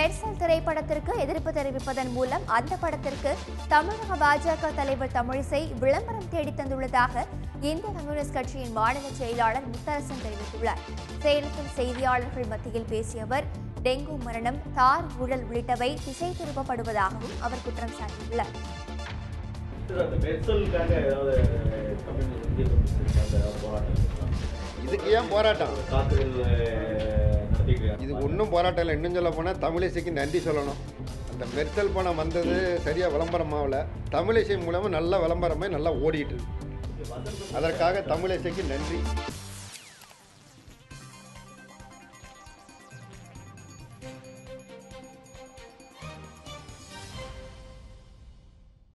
மெர்சல் திரைப்படத்திற்கு எதிர்ப்பு தெரிவிப்பதன் மூலம் அந்த படத்திற்கு தமிழக பாஜக தலைவர் தமிழிசை விளம்பரம் தேடி தந்துள்ளதாக இந்திய கம்யூனிஸ்ட் கட்சியின் மாநில செயலாளர் முத்தரசன் தெரிவித்துள்ளார் சேலத்தில் செய்தியாளர்கள் மத்தியில் பேசிய அவர் டெங்கு மரணம் தார் ஊழல் உள்ளிட்டவை திசை திருப்பப்படுவதாகவும் அவர் குற்றம் சாட்டியுள்ளார் சார், அந்த மெர்சலுக்காக ஏதாவது கம்யூனிஸ்ட் இந்திய கம்யூனிஸ்ட் ஏதாவது போராட்டம் இருக்கா? இதுக்கு ஏன் போராட்டம் தாக்குதல் அஹ், நடத்திட்டு இருக்காங்க. இது ஒன்றும் போராட்டம் இல்லை இன்னும் சொல்ல போனால் தமிழிசைக்கு நன்றி சொல்லணும் அந்த மெர்சல் பணம் வந்தது சரியாக விளம்பரமாகல தமிழிசை மூலமாக நல்ல விளம்பரமே நல்லா ஓடிட்டு இருக்கு அதற்காக தமிழிசைக்கு நன்றி